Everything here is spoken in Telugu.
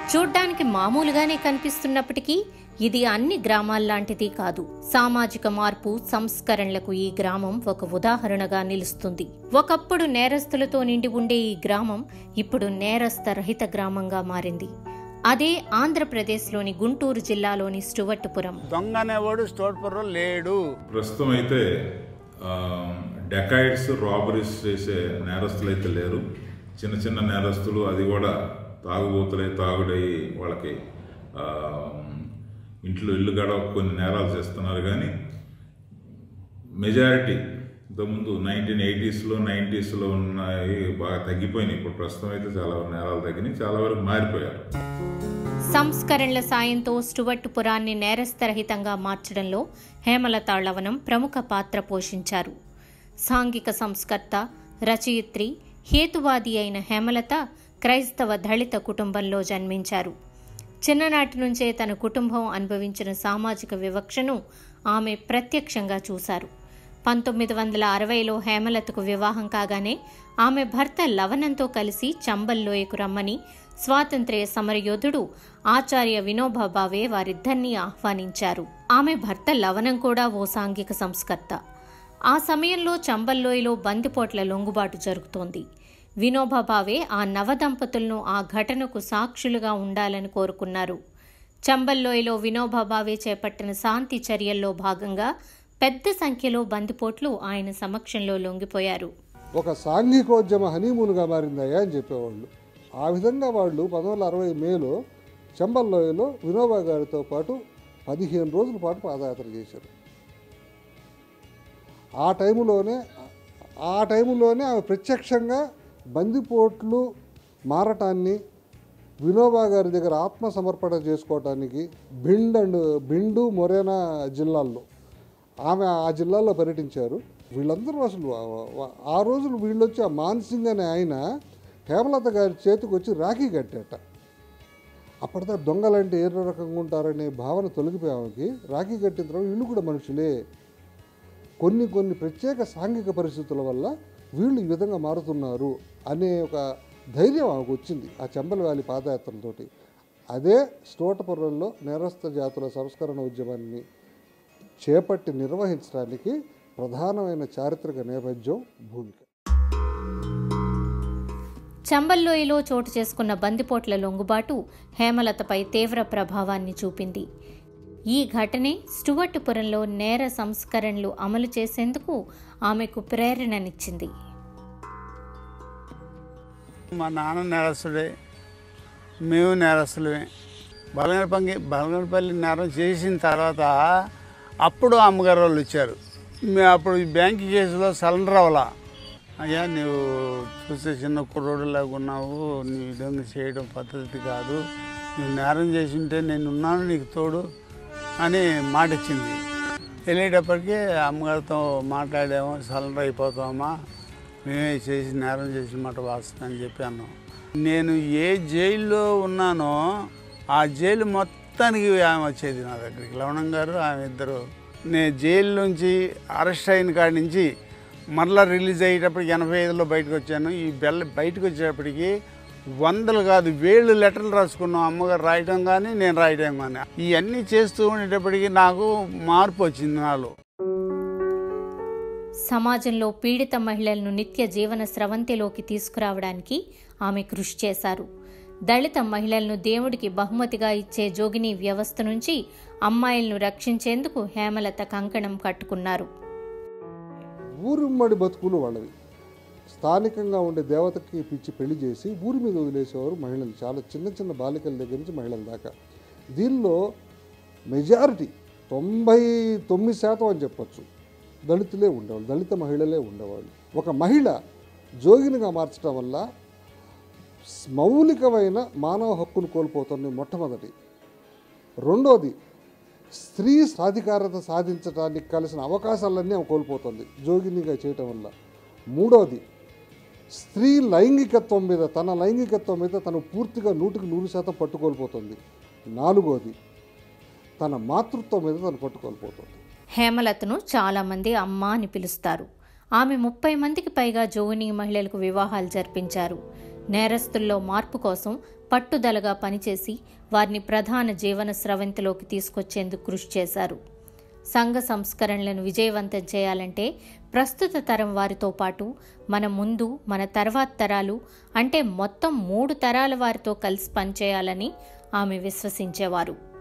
చూడ్డానికి మామూలుగానే కనిపిస్తున్నప్పటికీ ఇది అన్ని గ్రామాల్లాంటిది కాదు సామాజిక మార్పు సంస్కరణలకు ఈ గ్రామం ఒక ఉదాహరణగా నిలుస్తుంది ఒకప్పుడు నేరస్తులతో నిండి ఉండే ఈ గ్రామం ఇప్పుడు నేరస్త రహిత గ్రామంగా మారింది అదే ఆంధ్రప్రదేశ్లోని గుంటూరు జిల్లాలోని స్టువట్టుపురం దొంగ అనేవాడు స్టోర్పురం లేడు ప్రస్తుతం అయితే డెకాయిడ్స్ రాబరీస్ చేసే నేరస్తులు అయితే లేరు చిన్న చిన్న నేరస్తులు అది కూడా తాగుబోతులై తాగుడై వాళ్ళకి ఆ, ఇంట్లో ఇల్లు గడవ కొన్ని నేరాలు చేస్తున్నారు కానీ మెజారిటీ ఇంతకుముందు నైన్టీన్ ఎయిటీస్లో నైంటీస్లో ఉన్నాయి బాగా తగ్గిపోయినాయి ఇప్పుడు ప్రస్తుతం అయితే చాలా నేరాలు తగ్గినాయి చాలా వరకు మారిపోయారు సంస్కరణల సాయంతో స్టువట్టుపురాన్ని నేరస్తరహితంగా మార్చడంలో హేమలతాళవనం ప్రముఖ పాత్ర పోషించారు సాంఘిక సంస్కర్త రచయిత్రి హేతువాది అయిన హేమలత క్రైస్తవ దళిత కుటుంబంలో జన్మించారు చిన్ననాటి నుంచే తన కుటుంబం అనుభవించిన సామాజిక వివక్షను ఆమె ప్రత్యక్షంగా చూశారు పంతొమ్మిది వందల అరవైలో హేమలతకు వివాహం కాగానే ఆమె భర్త లవణంతో కలిసి చంబల్లోయకు రమ్మని స్వాతంత్ర్య సమరయోధుడు ఆచార్య వినోబా భావే వారిద్దరినీ ఆహ్వానించారు ఆమె భర్త లవణం కూడా ఓ సాంఘిక సంస్కర్త ఆ సమయంలో చంబల్లోయలో బందిపోట్ల లొంగుబాటు జరుగుతోంది వినోబా భావే ఆ నవదంపతులను ఆ ఘటనకు సాక్షులుగా ఉండాలని కోరుకున్నారు చంబల్లోయలో వినోబా భావే చేపట్టిన శాంతి చర్యల్లో భాగంగా పెద్ద సంఖ్యలో బందిపోట్లు ఆయన సమక్షంలో లొంగిపోయారు ఒక సాంఘికోద్యమ హనీమూన్గా మారిందయ్యా అని చెప్పేవాళ్ళు ఆ విధంగా వాళ్ళు పంతొమ్మిది వందల అరవై మేలో చెంబల్లోయలో వినోబా గారితో పాటు పదిహేను రోజుల పాటు పాదయాత్ర చేశారు ఆ టైంలోనే ఆ టైంలోనే ఆమె ప్రత్యక్షంగా బందిపోట్లు మారటాన్ని వినోబా గారి దగ్గర ఆత్మసమర్పణ చేసుకోవటానికి భిండ్ అండ్ భిండు మొరేనా జిల్లాల్లో ఆమె ఆ జిల్లాలో పర్యటించారు వీళ్ళందరూ అసలు ఆ- ఆ- ఆ రోజులు వీళ్ళు వచ్చి ఆ మాన్సింగ్ అనే ఆయన హేమలత గారి చేతికి వచ్చి రాఖీ కట్టాట అప్పటిదా దొంగలంటే ఏ రకంగా ఉంటారనే భావన తొలగిపోయి ఆమెకి రాఖీ కట్టిన తర్వాత వీళ్ళు కూడా మనుషులే కొన్ని కొన్ని ప్రత్యేక సాంఘిక పరిస్థితుల వల్ల వీళ్ళు ఈ విధంగా మారుతున్నారు అనే ఒక ధైర్యం ఆమెకు వచ్చింది ఆ చెంబల వ్యాలీ పాదయాత్రలతోటి అదే స్టోటపురంలో నేరస్థ జాతుల సంస్కరణ ఉద్యమాన్ని చేపట్టి నిర్వహించడానికి ప్రధానమైన చారిత్రక నేపథ్యం భూమిక చంబల్లోయలో చోటు చేసుకున్న బందిపోట్ల లొంగుబాటు హేమలతపై తీవ్ర ప్రభావాన్ని చూపింది ఈ ఘటనే స్టువర్టుపురంలో నేర సంస్కరణలు అమలు చేసేందుకు ఆమెకు ప్రేరణనిచ్చింది మా నాన్న నేరస్తుడే మేము నేరస్తులమే బలగనపల్లి బలగనపల్లి నేరం చేసిన తర్వాత అప్పుడు అమ్మగారు వాళ్ళు వచ్చారు మేము అప్పుడు ఈ బ్యాంక్ కేసులో సరెండర్ అవ్వాలా అయ్యా నువ్వు చూస్తే చిన్న కుర్రోడులాగా ఉన్నావు నీ విధంగా చేయడం పద్ధతి కాదు నువ్వు నేరం చేసి ఉంటే నేను ఉన్నాను నీకు తోడు అని మాట ఇచ్చింది వెళ్ళేటప్పటికి అమ్మగారితో మాట్లాడాము సరెండర్ అయిపోతామా మేమే చేసి నేరం చేసిన మాట వాస్తవం అని చెప్పి అన్నాం నేను ఏ జైల్లో ఉన్నానో ఆ జైలు మొత్తానికి ఆమె వచ్చేది నా దగ్గరికి లవణం గారు ఆమె ఇద్దరు నేను జైలు నుంచి అరెస్ట్ అయిన కాడి నుంచి మరలా రిలీజ్ అయ్యేటప్పటికి ఎనభై ఐదులో బయటకు వచ్చాను ఈ బెల్ల బయటకు వచ్చేటప్పటికి వందలు కాదు వేళ్ళు లెటర్లు రాసుకున్నాం అమ్మగారు రాయటం కానీ నేను రాయటం కానీ ఇవన్నీ చేస్తూ ఉండేటప్పటికి నాకు మార్పు వచ్చింది నాలో సమాజంలో పీడిత మహిళలను నిత్య జీవన స్రవంతిలోకి తీసుకురావడానికి ఆమె కృషి చేశారు దళిత మహిళలను దేవుడికి బహుమతిగా ఇచ్చే జోగిని వ్యవస్థ నుంచి అమ్మాయిలను రక్షించేందుకు హేమలత కంకణం కట్టుకున్నారు ఊరుమ్మడి బతుకులు వాళ్ళవి స్థానికంగా ఉండే దేవతకి పిచ్చి పెళ్లి చేసి ఊరి మీద వదిలేసేవారు మహిళలు చాలా చిన్న చిన్న బాలికల దగ్గర నుంచి మహిళల దాకా దీనిలో మెజారిటీ తొంభై తొమ్మిది శాతం అని చెప్పొచ్చు దళితులే ఉండేవాళ్ళు దళిత మహిళలే ఉండేవాళ్ళు ఒక మహిళ జోగినిగా మార్చడం వల్ల మౌలికమైన మానవ హక్కును కోల్పోతుంది మొట్టమొదటి రెండోది స్త్రీ సాధికారత సాధించడానికి కలిసిన అవకాశాలన్నీ ఆమె కోల్పోతుంది జోగినిగా చేయటం వల్ల మూడోది స్త్రీ లైంగికత్వం మీద తన లైంగికత్వం మీద తను పూర్తిగా నూటికి నూరు శాతం పట్టుకోల్పోతుంది నాలుగోది తన మాతృత్వం మీద తను పట్టుకోల్పోతుంది హేమలతను చాలామంది అమ్మ అని పిలుస్తారు ఆమె ముప్పై మందికి పైగా జోగిని మహిళలకు వివాహాలు జరిపించారు నేరస్తుల్లో మార్పు కోసం పట్టుదలగా పనిచేసి వారిని ప్రధాన జీవన స్రవంతిలోకి తీసుకొచ్చేందుకు కృషి చేశారు సంఘ సంస్కరణలను విజయవంతం చేయాలంటే ప్రస్తుత తరం వారితో పాటు మన ముందు మన తర్వాత తరాలు అంటే మొత్తం మూడు తరాల వారితో కలిసి పనిచేయాలని ఆమె విశ్వసించేవారు